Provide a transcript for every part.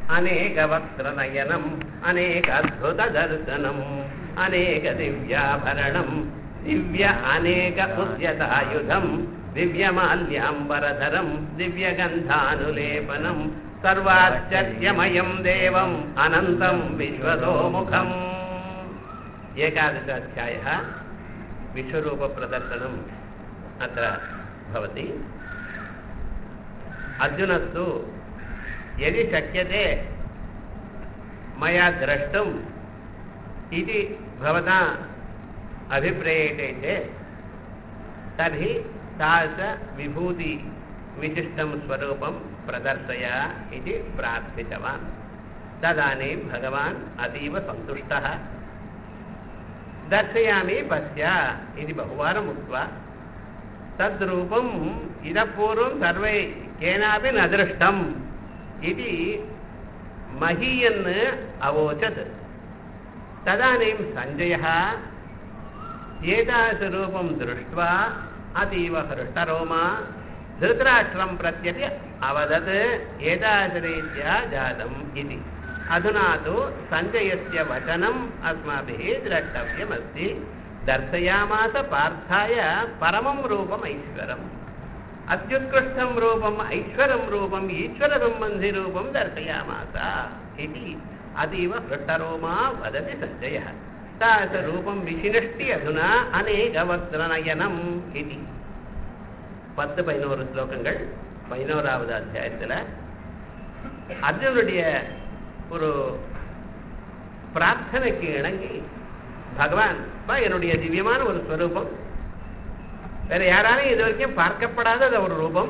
అనేక వక్త్రనయనం అనేక అద్భుత దర్శనం అనేక దివ్యాభరణం దివ్య అనేక ఉద్యతాయుధం దివ్యమాల్యాంబరధరం దివ్యగంధానులేపనం సర్వాశ్చర్యమయం దేవం అనంతం విశ్వతోముఖం ఏకాదశాధ్యాయ విశ్వరూపప్రదర్శనం అత్ర భవతి అర్జునస్తు यदि शक्यते मया द्रष्टुम् इति भवता अभिप्रेयते चेत् तर्हि तादृशविभूतिविशिष्टं स्वरूपं प्रदर्शय इति प्रार्थितवान् तदानीं भगवान् अतीव सन्तुष्टः दर्शयामि पश्य इति बहुवारम् उक्त्वा तद्रूपम् इतः पूर्वं सर्वै केनापि न दृष्टम् इति महीयन् अवोचत् तदानीं सञ्जयः एतादृशरूपं दृष्ट्वा अतीव हृष्टरोमा धृतराष्ट्रं प्रत्यपि अवदत् एतादृशरीत्या जातम् इति अधुना तु सञ्जयस्य वचनम् अस्माभिः द्रष्टव्यमस्ति दर्शयामास पार्थाय परमं रूपम् ऐश्वरम् అత్యుత్కృష్టం రూపం ఐశ్వరం రూపం ఈశ్వర సంబంధి రూపం దర్శయామాస ఇది అతీవ హృట్టరోమా వదతి సంజయ తాస రూపం విశినష్టి అధునా అనేక వస్త్రనయనం ఇది பத்து பதினோரு ஸ்லோகங்கள் பதினோராவது அத்தியாயத்தில் அர்ஜுனுடைய ஒரு பிரார்த்தனைக்கு இணங்கி பகவான் என்னுடைய திவ்யமான ஒரு ஸ்வரூபம் வேற யாராலையும் இது வரைக்கும் பார்க்கப்படாத ஒரு ரூபம்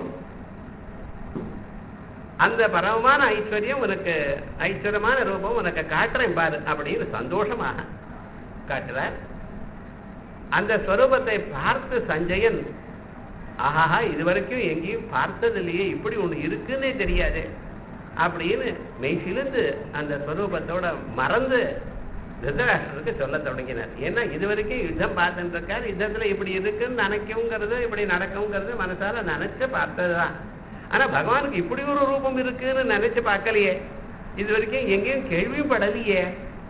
அந்த பரமமான ஐஸ்வர்யம் உனக்கு ஐஸ்வர்யமான ரூபம் உனக்கு காட்டுறேன் பாரு அப்படின்னு சந்தோஷமாக காட்டுறார் அந்த ஸ்வரூபத்தை பார்த்து சஞ்சயன் ஆஹாஹா இது வரைக்கும் எங்கேயும் பார்த்ததில்லையே இப்படி ஒன்று இருக்குன்னே தெரியாது அப்படின்னு மெய்சிலிருந்து அந்த ஸ்வரூபத்தோட மறந்து திருதராஷ்டருக்கு சொல்ல தொடங்கினார் ஏன்னா இது வரைக்கும் யுத்தம் பார்த்துட்டு இருக்கார் யுத்தத்துல இப்படி இருக்குன்னு நினைக்கவுங்கிறது இப்படி நடக்குங்கிறது மனசால நினைச்சு பார்த்ததுதான் ஆனா பகவானுக்கு இப்படி ஒரு ரூபம் இருக்குன்னு நினைச்சு பார்க்கலையே இது வரைக்கும் எங்கேயும் கேள்வியும் படலையே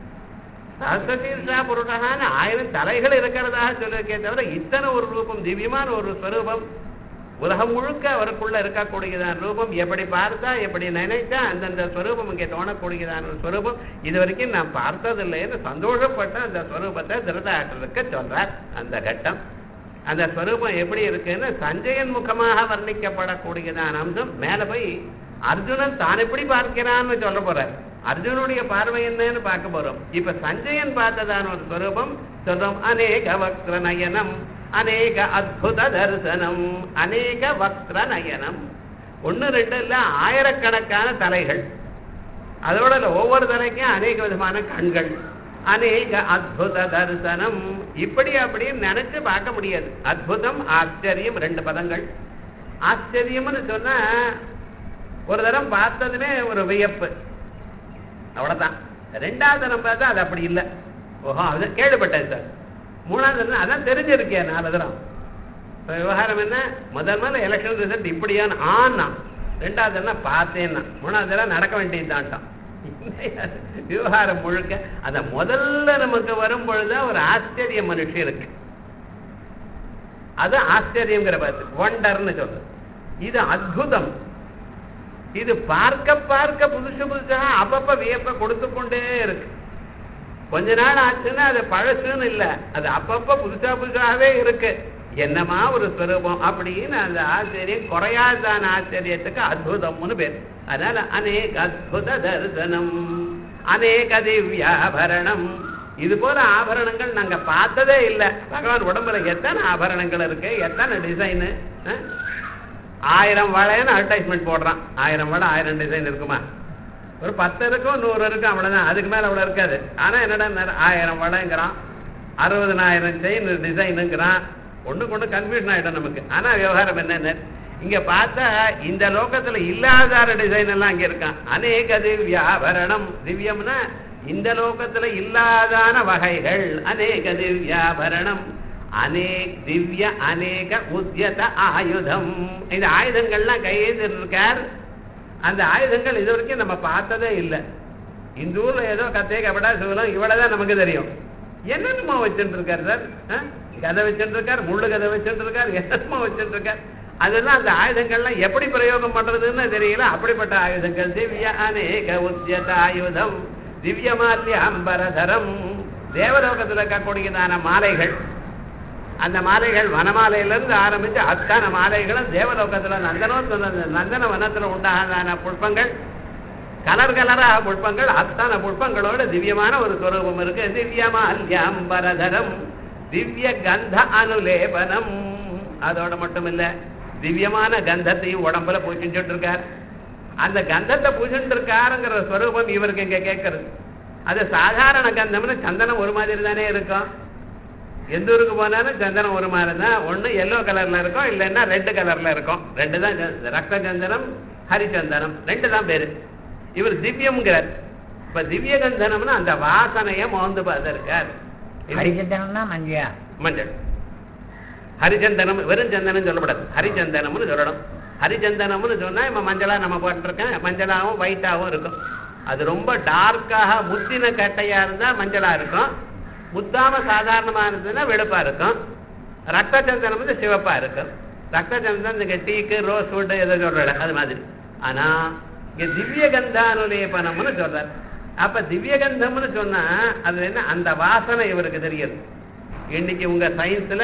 சஹசீர்ஷா புருஷகான்னு ஆயிரம் தலைகள் இருக்கிறதாக சொல்லிருக்கே தவிர இத்தனை ஒரு ரூபம் திவ்யமான ஒரு ஸ்வரூபம் உலகம் முழுக்க அவருக்குள்ள இருக்கக்கூடியதான ரூபம் எப்படி பார்த்தா எப்படி நினைச்சா அந்தந்த ஸ்வரூபம் இங்கே தோணக்கூடியதான ஒரு ஸ்வரூபம் இது வரைக்கும் நான் பார்த்ததில்லைன்னு சந்தோஷப்பட்ட அந்த ஸ்வரூபத்தை திருதாட்டருக்கு சொல்றார் அந்த கட்டம் அந்த ஸ்வரூபம் எப்படி இருக்குன்னு சஞ்சயன் முகமாக வர்ணிக்கப்படக்கூடியதான அம்சம் மேல போய் அர்ஜுனன் தான் எப்படி பார்க்கிறான்னு சொல்ல போறார் அர்ஜுனுடைய பார்வை என்னன்னு பார்க்க போறோம் இப்ப சஞ்சயன் பார்த்ததான ஒரு ஸ்வரூபம் சொல்றோம் அநேக வக்ர நயனம் அநேக அத்புத தரிசனம் அநேக வக்ர நயனம் ஒன்று ரெண்டு இல்ல ஆயிரக்கணக்கான தலைகள் அதோட ஒவ்வொரு தலைக்கும் அநேக விதமான கண்கள் அநேக அத்புத தரிசனம் இப்படி அப்படின்னு நினைச்சு பார்க்க முடியாது அத்புதம் ஆச்சரியம் ரெண்டு பதங்கள் ஆச்சரியம்னு சொன்னா ஒரு தரம் பார்த்ததுமே ஒரு வியப்பு அவ்வளவுதான் ரெண்டாவது தரம் பார்த்தா அது அப்படி இல்லை ஓஹோ அது கேள்விப்பட்டேன் சார் மூணாவது தரம் அதான் தெரிஞ்சிருக்கேன் நாலு தரம் இப்போ விவகாரம் என்ன முதல் முதல்ல எலெக்ஷன் ரிசல்ட் இப்படியான ஆனா ரெண்டாவது தரம் பார்த்தேன்னா மூணாவது தரம் நடக்க வேண்டியதுதான்ட்டான் விவகாரம் முழுக்க அந்த முதல்ல நமக்கு வரும் பொழுதுதான் ஒரு ஆச்சரிய மனுஷன் இருக்கு அது ஆச்சரியங்கிற பார்த்து ஒண்டர்னு சொல்றது இது அத்புதம் இது பார்க்க பார்க்க புதுசு புதுசாக அப்பப்ப வியப்ப கொடுத்து கொண்டே இருக்கு கொஞ்ச நாள் ஆச்சுன்னா அது பழசுன்னு இல்லை அது அப்பப்ப புதுசா புதுசாகவே இருக்கு என்னமா ஒரு ஸ்வரூபம் அப்படின்னு அந்த ஆச்சரியம் குறையாதான ஆச்சரியத்துக்கு அத்புதம்னு பேர் அதனால அநேக அத்புத தரிசனம் அநேக திவ்யாபரணம் இது போல ஆபரணங்கள் நாங்க பார்த்ததே இல்லை பகவான் உடம்புல எத்தனை ஆபரணங்கள் இருக்கு எத்தனை டிசைனு ஆயிரம் வளையன்னு அட்வர்டைஸ்மெண்ட் போடுறான் ஆயிரம் வளை ஆயிரம் டிசைன் இருக்குமா ஒரு பத்து இருக்கும் நூறு இருக்கும் அவ்வளவுதான் அதுக்கு மேல அவ்வளவு இருக்காது ஆனா என்னடா ஆயிரம் வளைங்கிறான் அறுபதனாயிரம் செயின் டிசைனுங்கிறான் ஒண்ணுக்கு ஒண்ணு கன்ஃபியூஷன் ஆயிடும் நமக்கு ஆனா விவகாரம் என்னன்னு இங்க பார்த்தா இந்த லோகத்துல இல்லாதார டிசைன் எல்லாம் அங்க இருக்கான் அநேக திவ்யாபரணம் திவ்யம்னா இந்த லோகத்துல இல்லாதான வகைகள் அநேக திவ்யாபரணம் அநேக் திவ்ய அநேக உத்தியத ஆயுதம் இந்த ஆயுதங்கள்லாம் கையெழுந்து இருக்கார் அந்த ஆயுதங்கள் இது வரைக்கும் நம்ம பார்த்ததே இல்லை இந்த ஊர்ல ஏதோ கத்தே கபடா சூலம் இவ்வளவுதான் நமக்கு தெரியும் என்னென்னமா வச்சுட்டு இருக்காரு சார் ஆ? கதை வச்சுட்டு இருக்காரு முள்ளு கதை வச்சுட்டு இருக்காரு என்னென்னமா வச்சுட்டு இருக்காரு அதெல்லாம் அந்த ஆயுதங்கள்லாம் எப்படி பிரயோகம் பண்றதுன்னு தெரியல அப்படிப்பட்ட ஆயுதங்கள் திவ்ய அநேக உத்தியத ஆயுதம் திவ்யமால்ய அம்பரதரம் தேவலோகத்தில் இருக்கக்கூடியதான மாலைகள் அந்த மாலைகள் வனமாலையிலிருந்து ஆரம்பிச்சு அத்தனை மாலைகளும் தேவலோகத்துல நந்தனோத்வ நந்தன வனத்துல உண்டான புஷ்பங்கள் கலர் கலரா புஷ்பங்கள் அத்தனை புஷ்பங்களோட திவ்யமான ஒரு ஸ்வரூபம் இருக்கு திவ்யமால்யம்பரதரம் திவ்ய கந்த அனுலேபனம் அதோட மட்டும் இல்ல திவ்யமான கந்தத்தையும் உடம்புல பூச்சிட்டு இருக்கார் அந்த கந்தத்தை பூசிட்டு இருக்காருங்கிற ஸ்வரூபம் இவருக்கு இங்க கேட்கறது அது சாதாரண கந்தம்னு சந்தனம் ஒரு மாதிரி தானே இருக்கும் எந்த ஊருக்கு போனாலும் சந்தனம் ஒரு மாதிரி தான் ஒன்று எல்லோ கலர்ல இருக்கும் இல்லைன்னா ரெட் கலர்ல இருக்கும் ரெண்டு தான் ச- ரத்த சந்தனம் ஹரிச்சந்தனம் ரெண்டு தான் பேரு இவர் திவ்யம்ங்கிறார் இப்ப திவ்ய கந்தனம்னா அந்த வாசனைய மோந்து பார்த்திருக்கார் இது ஹரிச்சந்தனம்னா மஞ்சள் மஞ்சள் ஹரிச்சந்தனம் வெறும் சந்தனம் சொல்லப்படாது ஹரிச்சந்தனம்னு சொல்லணும் ஹரிச்சந்தனம்னு சொன்னா இப்ப மஞ்சளா நம்ம போட்டிருக்கேன் மஞ்சளாவும் ஒயிட்டாவும் இருக்கும் அது ரொம்ப டார்க்காக முத்தின கட்டையா இருந்தா மஞ்சளா இருக்கும் முத்தாம சாதாரணமா இருந்ததுன்னா வெளுப்பா இருக்கும் ரத்த சந்தனம் வந்து சிவப்பா இருக்கும் ரத்த சந்தனம் இந்த டீக்கு ரோஸ் வுட் எதோ சொல்ற அது மாதிரி ஆனா இங்க திவ்ய கந்தானுலேபனம்னு சொல்றாரு அப்ப திவ்ய கந்தம்னு சொன்னா அது என்ன அந்த வாசனை இவருக்கு தெரியுது இன்னைக்கு உங்க சயின்ஸ்ல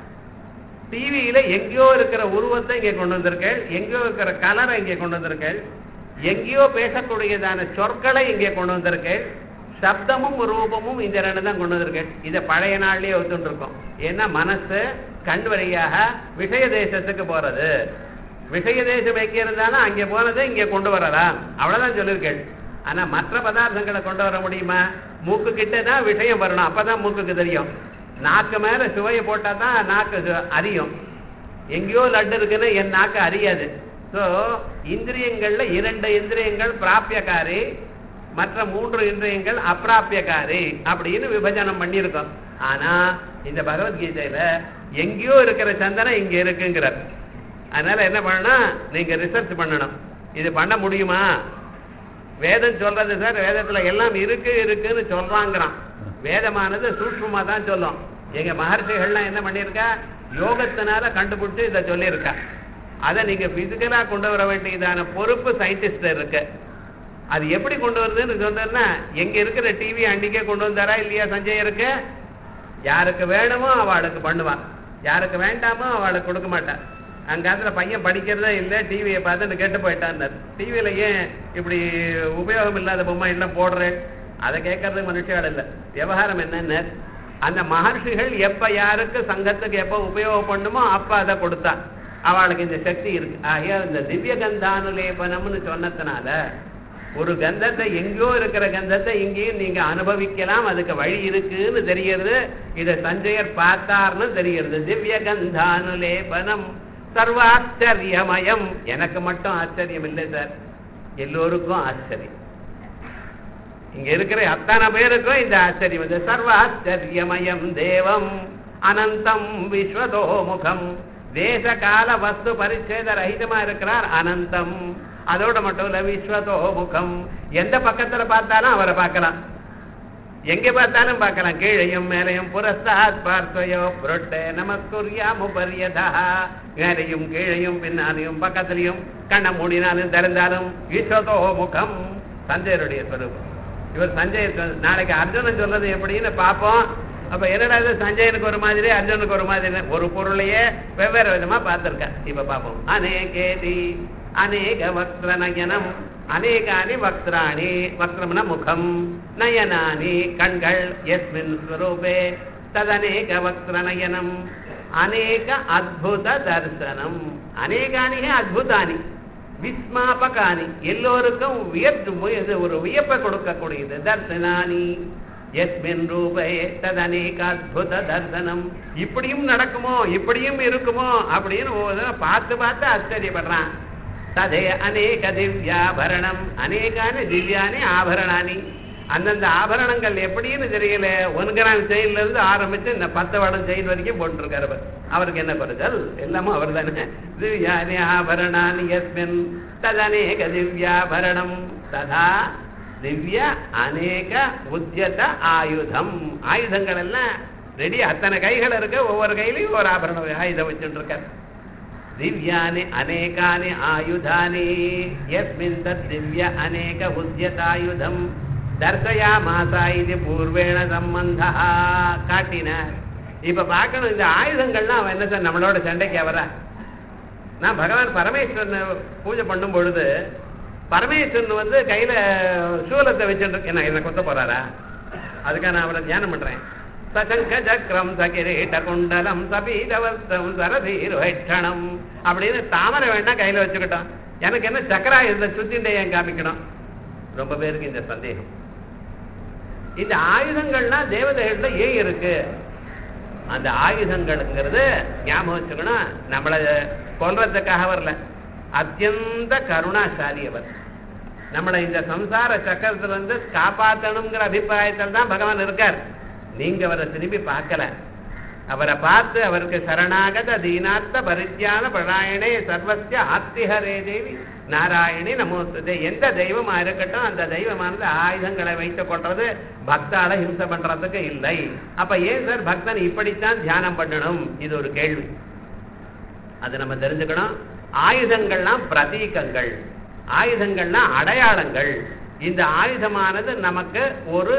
டிவியில எங்கேயோ இருக்கிற உருவத்தை இங்க கொண்டு வந்திருக்கேள் எங்கேயோ இருக்கிற கலரை இங்கே கொண்டு வந்திருக்கேள் எங்கேயோ பேசக்கூடியதான சொற்களை இங்கே கொண்டு வந்திருக்கேள் சப்தமும் ரூபமும் இந்த ரெண்டு தான் கொண்டு வந்திருக்கேள் இதை பழைய நாள்லயே ஒத்துட்டு இருக்கோம் ஏன்னா மனசு கண் வழியாக விஷய தேசத்துக்கு போறது விஷய தேசம் வைக்கிறதானா அங்கே போனதை இங்கே கொண்டு வரலாம் அவ்வளவுதான் சொல்லியிருக்கேள் ஆனா மற்ற பதார்த்தங்களை கொண்டு வர முடியுமா மூக்கு கிட்ட தான் விஷயம் வரணும் அப்பதான் மூக்குக்கு தெரியும் நாக்கு மேல சுவையை போட்டா தான் நாக்கு சு- அறியும் எங்கேயோ லட்டு இருக்குன்னு என் நாக்கு அறியாது ஸோ இந்திரியங்கள்ல இரண்டு இந்திரியங்கள் பிராபியக்காரி மற்ற மூன்று இந்திரியங்கள் அப்பிராபியக்காரி அப்படின்னு விபஜனம் பண்ணியிருக்கோம் ஆனா இந்த பகவத்கீதையில எங்கேயோ இருக்கிற சந்தனம் இங்க இருக்குங்கிறார் அதனால என்ன பண்ணணும் நீங்க ரிசர்ச் பண்ணணும் இது பண்ண முடியுமா வேதம் சொல்றது சார் வேதத்துல எல்லாம் இருக்கு இருக்குன்னு சொல்றாங்கிறான் வேதமானது சூட்சுமா தான் சொல்லும் எங்க மகர்ஷிகள்லாம் என்ன பண்ணியிருக்கா யோகத்தினால கண்டுபிடிச்சு இதை சொல்லியிருக்கா அதை நீங்க பிசிக்கலா கொண்டு வர வேண்டியதான பொறுப்பு சயின்டிஸ்ட் இருக்கு அது எப்படி கொண்டு வருதுன்னு சொன்னா எங்க இருக்கிற டிவி அன்னைக்கே கொண்டு வந்தாரா இல்லையா சஞ்சய் இருக்கு யாருக்கு வேணுமோ அவளுக்கு பண்ணுவான் யாருக்கு வேண்டாமோ அவளுக்கு கொடுக்க மாட்டான் அங்காத்துல பையன் படிக்கிறதே இல்லை டிவியை பார்த்துட்டு கெட்டு போயிட்டான் டிவியில ஏன் இப்படி உபயோகம் இல்லாத பொம்மை எல்லாம் போடுறேன் அதை கேட்கறது மனுஷால் இல்லை விவகாரம் என்னன்னு அந்த மகர்ஷிகள் எப்ப யாருக்கு சங்கத்துக்கு எப்ப உபயோகம் பண்ணுமோ அப்ப அதை கொடுத்தான் அவளுக்கு இந்த சக்தி இருக்கு ஆகிய இந்த திவ்ய கந்தானுலேபனம்னு சொன்னதுனால ஒரு கந்தத்தை எங்கேயோ இருக்கிற கந்தத்தை இங்கேயும் நீங்க அனுபவிக்கலாம் அதுக்கு வழி இருக்குன்னு தெரியறது இத சஞ்சயர் பார்த்தார்னு தெரியறது திவ்ய கந்தானுலேபனம் சர்வாச்சரியமயம் எனக்கு மட்டும் ஆச்சரியம் இல்லை சார் எல்லோருக்கும் ஆச்சரியம் இங்க இருக்கிற அத்தனை பேருக்கும் இந்த ஆச்சரியம் வந்து சர்வாச்சரியமயம் தேவம் அனந்தம் விஸ்வதோமுகம் தேச கால வஸ்து பரிச்சேத ரஹிதமா இருக்கிறார் அனந்தம் அதோட மட்டும் இல்ல விஸ்வதோமுகம் எந்த பக்கத்துல பார்த்தாலும் அவரை பார்க்கலாம் எங்க பார்த்தாலும் பார்க்கலாம் கீழையும் மேலையும் புரஸ்தாத் பார்த்தயோ புரட்டே நமக்குரியாமு பரியதா மேலையும் கீழையும் பின்னாலையும் பக்கத்திலையும் கண்ணை மூடினாலும் திறந்தாலும் விஸ்வதோ முகம் சஞ்சயருடைய ஸ்வரூபம் இவர் சஞ்சய் சொ- நாளைக்கு அர்ஜுனன் சொல்றது எப்படின்னு பார்ப்போம் அப்ப என்னடா இது சஞ்சயனுக்கு ஒரு மாதிரி அர்ஜுனுக்கு ஒரு மாதிரி ஒரு பொருளையே வெவ்வேறு விதமா பார்த்திருக்கேன் இப்ப பார்ப்போம் அநேகேதி அநேக வக்ர நயனம் அநேகானி வக்ராணி வக்ரம்னா முகம் நயனானி கண்கள் எஸ்மின் ஸ்வரூபே ததநேக வக்ர நயனம் அநேக அத்புத தர்சனம் அநேகானி அத்புதானி விஸ்மாபகானி எல்லோருக்கும் வியப்பு இது ஒரு வியப்பை கொடுக்கக்கூடியது தர்சனானி எஸ்மின் ரூபே ததநேக அத்புத தர்சனம் இப்படியும் நடக்குமோ இப்படியும் இருக்குமோ அப்படின்னு ஒவ்வொரு தடவை பார்த்து பார்த்து ஆச்சரியப்படுறான் ததே அநேக திவ்யாபரணம் அநேகானி திவ்யானி ஆபரணானி அந்தந்த ஆபரணங்கள் எப்படின்னு தெரியல ஒன் கிராம் செயின்ல இருந்து ஆரம்பிச்சு இந்த பத்து வடம் செயின் வரைக்கும் போட்டுருக்காரு அவர் அவருக்கு என்ன குறைச்சல் எல்லாமும் அவர் தானே திவ்யானி ஆபரணானி யஸ்மின் ததனேக திவ்யாபரணம் ததா திவ்ய அநேக உத்தியத ஆயுதம் ஆயுதங்கள் எல்லாம் ரெடி அத்தனை கைகள் இருக்கு ஒவ்வொரு கையிலையும் ஒரு ஆபரணம் ஆயுதம் வச்சுட்டு இருக்காரு திவ்யானி அநேகானி ஆயுதானி யஸ்மின் தத் திவ்ய அநேக உத்தியதாயுதம் தர்சயாமாசா இது பூர்வேண சம்பந்தா காட்டினார் இப்ப பார்க்கணும் இந்த ஆயுதங்கள்லாம் அவன் என்ன சார் நம்மளோட சண்டைக்கு அவரா நான் பகவான் பரமேஸ்வரனை பூஜை பண்ணும் பொழுது பரமேஸ்வரன் வந்து கையில சூலத்தை வச்சுட்டு என்ன என்ன கொத்த போறாரா அதுக்காக நான் அவரை தியானம் பண்றேன் சசங்க சக்கரம் சகிரீட்ட குண்டலம் சபீதவஸ்தம் சரதீர் வைட்சணம் அப்படின்னு தாமரை வேணா கையில வச்சுக்கிட்டோம் எனக்கு என்ன சக்கரா இருந்த சுத்திண்டே ஏன் காமிக்கணும் ரொம்ப பேருக்கு இந்த சந்தேகம் இந்த ஆயுதங்கள்லாம் தேவதைகள்ல ஏன் இருக்கு அந்த ஆயுதங்கள்ங்கிறது ஞாபகம் வச்சுக்கணும் நம்மள கொல்றதுக்காக வரல அத்தியந்த கருணாசாலி அவர் நம்மளை இந்த சம்சார சக்கரத்துல இருந்து காப்பாற்றணுங்கிற அபிப்பிராயத்தில் தான் பகவான் இருக்கார் நீங்க அவரை திரும்பி பார்க்கல அவரை பார்த்து அவருக்கு சரணாகத தீனார்த்த பரித்யான பராயணே சர்வசிய ஆத்திஹரே தேவி நாராயணி நமோஸ்தே எந்த தெய்வமா இருக்கட்டும் அந்த தெய்வமானது ஆயுதங்களை வைத்துக் கொள்றது பக்தால ஹிம்சை பண்றதுக்கு இல்லை அப்ப ஏன் சார் பக்தன் இப்படித்தான் தியானம் பண்ணணும் இது ஒரு கேள்வி அது நம்ம தெரிஞ்சுக்கணும் ஆயுதங்கள்லாம் பிரதீகங்கள் ஆயுதங்கள்லாம் அடையாளங்கள் இந்த ஆயுதமானது நமக்கு ஒரு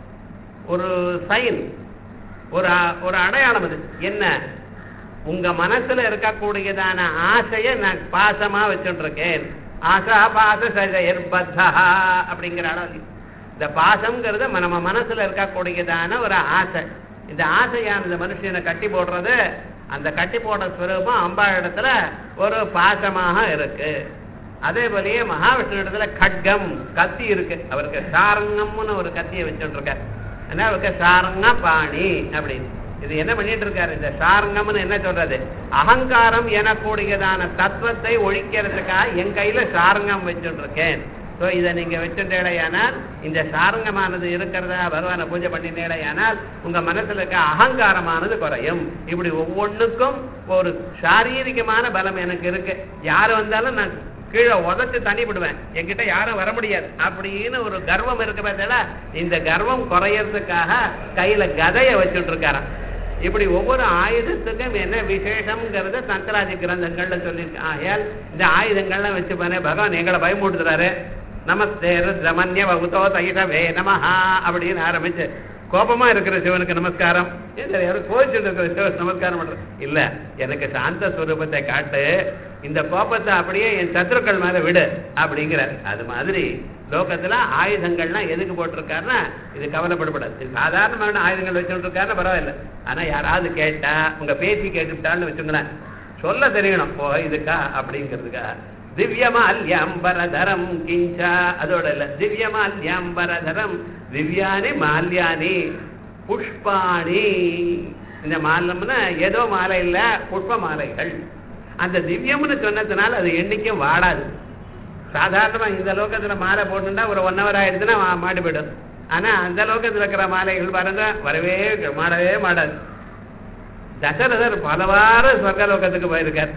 ஒரு சைன் ஒரு ஒரு அடையாளம் அது என்ன உங்க மனசுல இருக்கக்கூடியதான ஆசைய நான் பாசமா வச்சுட்டு இருக்கேன் ஆசா பாச சஜயர்பத்தா அப்படிங்கிற அளவு இந்த பாசம்ங்கிறது நம்ம மனசுல இருக்கக்கூடியதான ஒரு ஆசை இந்த ஆசையானது மனுஷனை கட்டி போடுறது அந்த கட்டி போடுற ஸ்வரூபம் அம்பா இடத்துல ஒரு பாசமாக இருக்கு அதே போலயே மகாவிஷ்ணு இடத்துல கட்கம் கத்தி இருக்கு அவருக்கு சாரங்கம்னு ஒரு கத்தியை வச்சுட்டு இருக்காரு என்ன அவருக்கு சாரங்க பாணி அப்படின்னு இது என்ன பண்ணிட்டு இருக்காரு இந்த சாரங்கம்னு என்ன சொல்றது அகங்காரம் எனக்கூடியதான தத்துவத்தை ஒழிக்கிறதுக்காக என் கையில சாரங்கம் வச்சுட்டு இருக்கேன் ஸோ இதை நீங்க வச்சுட்டேடையானால் இந்த சாரங்கமானது இருக்கிறதா பகவானை பூஜை பண்ணினேடையானால் உங்க மனசுல இருக்க அகங்காரமானது குறையும் இப்படி ஒவ்வொன்றுக்கும் ஒரு சாரீரிகமான பலம் எனக்கு இருக்கு யார் வந்தாலும் நான் கீழே உதச்சு தண்ணிவிடுவேன் என்கிட்ட யாரும் வர முடியாது அப்படின்னு ஒரு கர்வம் இருக்கு பார்த்தா இந்த கர்வம் குறையறதுக்காக கையில கதையை வச்சுட்டு இருக்காராம் இப்படி ஒவ்வொரு ஆயுதத்துக்கும் என்ன விசேஷம்ங்கிறத சங்கராஜி கிரந்தங்கள்ல சொல்லியிருக்கு ஆகையால் இந்த ஆயுதங்கள்லாம் வச்சு பாரு பகவான் எங்களை பயமுடுத்துறாரு நமஸ்தே ரமன்ய வகுதோ தைஷவே நமஹா அப்படின்னு ஆரம்பிச்சு கோபமா இருக்கிற சிவனுக்கு நமஸ்காரம் ஏன் சார் யாரும் கோவிச்சுட்டு இருக்கிற சிவன் நமஸ்காரம் பண்ற இல்ல எனக்கு சாந்த ஸ்வரூபத்தை காட்டு இந்த கோபத்தை அப்படியே என் சத்துருக்கள் மேல விடு அப்படிங்கிறார் அது மாதிரி லோகத்துல ஆயுதங்கள்லாம் எதுக்கு போட்டிருக்காருன்னா இது கவலைப்படப்படாது இது சாதாரணமான ஆயுதங்கள் வச்சுட்டு இருக்காருன்னா பரவாயில்ல ஆனா யாராவது கேட்டா உங்க பேசி கேட்டுட்டான்னு வச்சுங்களேன் சொல்ல தெரியணும் ஓ இதுக்கா அப்படிங்கிறதுக்கா திவ்யமால்யாம்பரதரம் கிஞ்சா அதோட இல்ல திவ்யமால்யாம்பரதரம் திவ்யானி மால்யானி புஷ்பாணி இந்த மாலம்னா ஏதோ மாலை இல்ல புஷ்ப மாலைகள் அந்த திவ்யம்னு சொன்னதுனால அது என்னைக்கும் வாடாது சாதாரணமா இந்த லோகத்துல மாலை போட்டுட்டா ஒரு ஒன் ஹவர் ஆயிடுச்சுன்னா மா- மாடி போயிடும் ஆனா அந்த லோகத்துல இருக்கிற மாலைகள் பாருங்க வரவே மாடவே மாடாது தசரதர் பலவாறு சொர்க்கலோகத்துக்கு போயிருக்கார்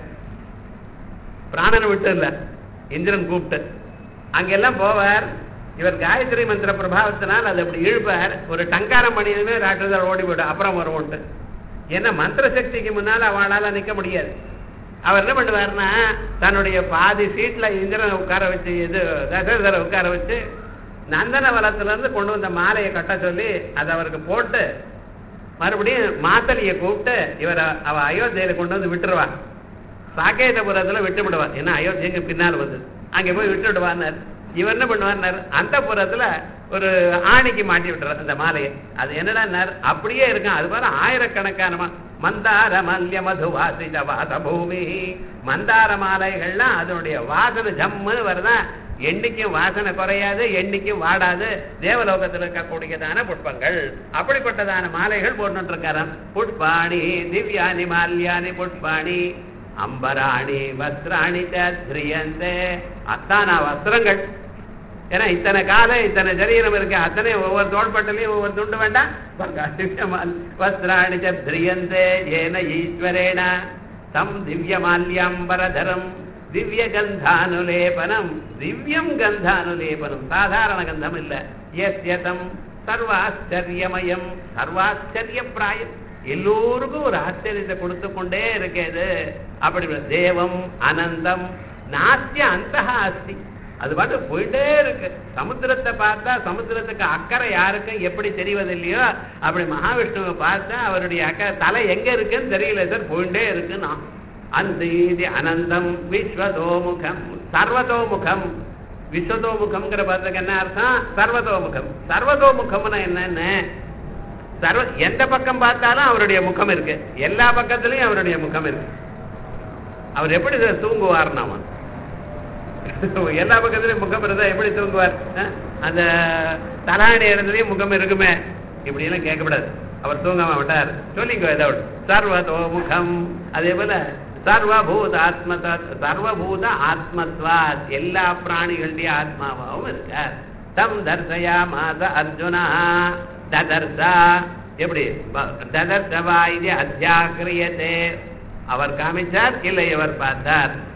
பிராணனை விட்டு இல்ல இந்திரன் கூப்பிட்டு அங்கெல்லாம் போவார் இவர் காயத்ரி மந்திர பிரபாவத்தினால் அது அப்படி இழுப்பார் ஒரு டங்காரம் பண்ணியதுமே ராட்சதர் ஓடி போய்டும் அப்புறம் வருவோன்ட்டு ஏன்னா மந்திர சக்திக்கு முன்னால அவளால நிக்க முடியாது அவர் என்ன பண்ணுவாருன்னா தன்னுடைய பாதி சீட்ல இந்திரனை உட்கார வச்சு இது தசரதரை உட்கார வச்சு நந்தன வனத்துல இருந்து கொண்டு வந்த மாலையை கட்ட சொல்லி அதை அவருக்கு போட்டு மறுபடியும் மாத்தலியை கூப்பிட்டு இவர் அவ அயோத்தியில கொண்டு வந்து விட்டுருவா சாக்கேதபுரத்துல விட்டு விடுவார் ஏன்னா அயோத்தியங்க பின்னால் வந்து அங்க போய் விட்டு விடுவார்னார் இவர் என்ன பண்ணுவார்னார் அந்த புறத்துல ஒரு ஆணிக்கு மாட்டி விட்டுறார் அந்த மாலையை அது என்னடான்னார் அப்படியே இருக்கும் அது பாரு ஆயிரக்கணக்கான மா- மந்தார மல்ய மது வாசித வாச பூமி மந்தார மாலைகள்லாம் அதனுடைய வாசனை ஜம்முன்னு வருதா என்னைக்கும் வாசனை குறையாது என்னைக்கும் வாடாது தேவலோகத்தில் இருக்கக்கூடியதான புஷ்பங்கள் அப்படிப்பட்டதான மாலைகள் போட்டு இருக்காராம் புஷ்பாணி திவ்யானி மால்யானி புஷ்பாணி அம்பராணி வஸ்திராணி திரியந்தே அத்தானா வஸ்திரங்கள் ஏன்னா இத்தனை காலம் இத்தனை சரீரம் இருக்கு அத்தனை ஒவ்வொரு தோள்பட்டலையும் ஒவ்வொரு துண்டு வேண்டாம் வஸ்திராணி திரியந்தே ஏன ஈஸ்வரேன தம் திவ்யமால்யாம்பரதரம் திவ்ய கந்தானுலேபனம் திவ்யம் கந்தானுலேபனம் சாதாரண கந்தம் இல்ல எஸ்யதம் சர்வாச்சரியமயம் சர்வாச்சரிய பிராயம் எல்லோருக்கும் ஒரு ஆச்சரியத்தை கொடுத்து கொண்டே இருக்கிறது அப்படி தேவம் அனந்தம் நாஸ்ய அந்த அஸ்தி அது பாட்டு போயிட்டே இருக்கு சமுத்திரத்தை பார்த்தா சமுத்திரத்துக்கு அக்கறை யாருக்கும் எப்படி தெரிவதில்லையோ அப்படி மகாவிஷ்ணுவை பார்த்தா அவருடைய அக்கறை தலை எங்க இருக்குன்னு தெரியல சார் போயிட்டே இருக்குன்னா அந்த இது அனந்தம் விஸ்வதோமுகம் சர்வதோமுகம் விஸ்வதோமுகம்ங்கிற பதத்துக்கு என்ன அர்த்தம் சர்வதோமுகம் சர்வதோமுகம்னா என்னன்னு சர்வ எந்த பக்கம் பார்த்தாலும் அவருடைய முகம் இருக்கு எல்லா பக்கத்துலயும் அவருடைய முகம் இருக்கு அவர் எப்படி சார் தூங்குவார் நாம எல்லா பக்கத்துலயும் முகம் இருந்தா எப்படி தூங்குவார் அஹ்? அந்த தலாணி இடத்துலயும் முகம் இருக்குமே இப்படி எல்லாம் கேட்கக்கூடாது அவர் தூங்காம விட்டார் சொல்லிங்க ஏதாவது சர்வதோ முகம் அதே போல சர்வபூத ஆத்ம சர்வபூத ஆத்மத்வாத் எல்லா பிராணிகளுடைய ஆத்மாவாகவும் இருக்கார் தம் தர்சயா மாத அர்ஜுனா ததர்சா எப்படி ப- ததர்சவா இது அத்தியாகிரியதே அவர் காமிச்சார் இல்லை இவர் பார்த்தார்